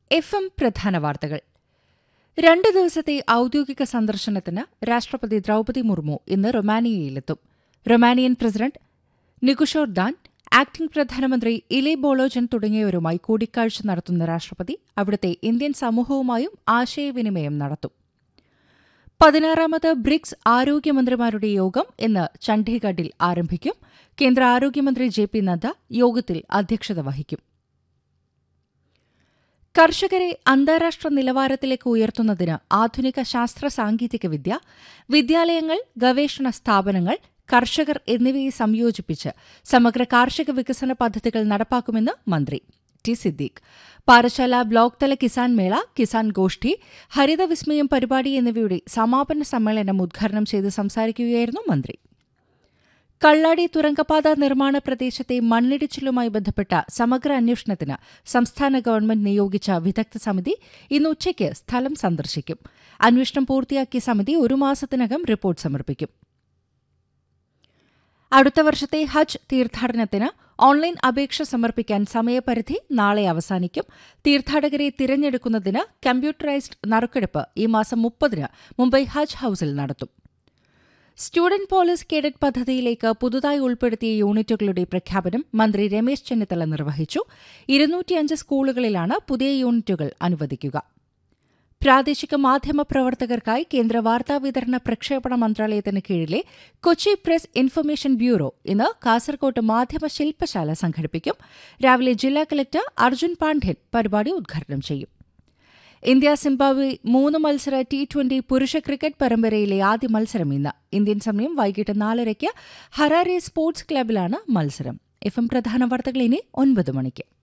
F M പ്രധാന വാർത്തകൾ രണ്ട് ദിവസത്തെ ഔദ്യോഗിക സന്ദർശനത്തിന് രാഷ്ട്രപതി ദ്രൌപതി മുർമു ഇന്ന് റൊമാനിയയിലെത്തും Romanian president Nicusor Dan acting പ്രധാനമന്ത്രി ഇലെ ബോളോജൻ തുടങ്ങിയവരുമായി കൂടിക്കാഴ്ച നടത്തുന്ന രാഷ്ട്രപതി അവിടുത്തെ ഇന്ത്യൻ സമൂഹവുമായും ആശയവിനിമയം നടത്തും പതിനാറാമത് ബ്രിക്സ് ആരോഗ്യമന്ത്രിമാരുടെ യോഗം ഇന്ന് ചണ്ഡീഗഡിൽ ആരംഭിക്കും കേന്ദ്ര ആരോഗ്യമന്ത്രി ജെ പി നദ്ദ യോഗത്തിൽ അധ്യക്ഷത വഹിക്കും കർഷകരെ അന്താരാഷ്ട്ര നിലവാരത്തിലേക്ക് ഉയർത്തുന്നതിന് ആധുനിക ശാസ്ത്ര സാങ്കേതിക വിദ്യ വിദ്യാലയങ്ങൾ ഗവേഷണ സ്ഥാപനങ്ങൾ കർഷകർ എന്നിവയെ സംയോജിപ്പിച്ച് സമഗ്ര കാർഷിക വികസന പദ്ധതികൾ നടപ്പാക്കുമെന്ന് മന്ത്രി ടി സിദ്ദീഖ് പാറശാല ബ്ലോക്ക് തല കിസാൻ മേള കിസാൻ ഗോഷ്ഠി ഹരിത വിസ്മയം പരിപാടി എന്നിവയുടെ സമാപന സമ്മേളനം ഉദ്ഘാടനം ചെയ്ത് സംസാരിക്കുകയായിരുന്നു മന്ത്രി കള്ളാടി തുരങ്കപാത നിർമ്മാണ പ്രദേശത്തെ മണ്ണിടിച്ചിലുമായി ബന്ധപ്പെട്ട സമഗ്ര അന്വേഷണത്തിന് സംസ്ഥാന ഗവൺമെന്റ് നിയോഗിച്ച വിദഗ്ധ സമിതി ഇന്ന് ഉച്ചയ്ക്ക് സ്ഥലം സന്ദർശിക്കും അന്വേഷണം പൂർത്തിയാക്കിയ സമിതി ഒരു മാസത്തിനകം റിപ്പോർട്ട് സമർപ്പിക്കും അടുത്ത വർഷത്തെ ഹജ്ജ് തീർത്ഥാടനത്തിന് ഓൺലൈൻ അപേക്ഷ സമർപ്പിക്കാൻ സമയപരിധി നാളെ അവസാനിക്കും തീർത്ഥാടകരെ തിരഞ്ഞെടുക്കുന്നതിന് കമ്പ്യൂട്ടറൈസ്ഡ് നറുക്കെടുപ്പ് ഈ മാസം മുപ്പതിന് മുംബൈ ഹജ്ജ് ഹൌസിൽ നടത്തും സ്റ്റുഡന്റ് പോലീസ് കേഡറ്റ് പദ്ധതിയിലേക്ക് പുതുതായി ഉൾപ്പെടുത്തിയ യൂണിറ്റുകളുടെ പ്രഖ്യാപനം മന്ത്രി രമേശ് ചെന്നിത്തല നിർവഹിച്ചു ഇരുന്നൂറ്റിയഞ്ച് സ്കൂളുകളിലാണ് പുതിയ യൂണിറ്റുകൾ അനുവദിക്കുക പ്രാദേശിക മാധ്യമ പ്രവർത്തകർക്കായി കേന്ദ്ര വാർത്താവിതരണ പ്രക്ഷേപണ മന്ത്രാലയത്തിന് കീഴിലെ കൊച്ചി പ്രസ് ഇൻഫർമേഷൻ ബ്യൂറോ ഇന്ന് കാസർകോട്ട് മാധ്യമ ശില്പശാല സംഘടിപ്പിക്കും രാവിലെ ജില്ലാ കളക്ടർ അർജുൻ പാണ്ഡ്യൻ പരിപാടി ഉദ്ഘാടനം ചെയ്യും ഇന്ത്യ സിംബാബ്വെ മൂന്ന് മത്സര ടി ട്വന്റി പുരുഷ ക്രിക്കറ്റ് പരമ്പരയിലെ ആദ്യ മത്സരം ഇന്ന് ഇന്ത്യൻ സമയം വൈകിട്ട് നാലരയ്ക്ക് ഹരാരെ സ്പോർട്സ് ക്ലബിലാണ് മത്സരം എഫ് എം പ്രധാന വാർത്തകൾ ഇനി ഒൻപത് മണിക്ക്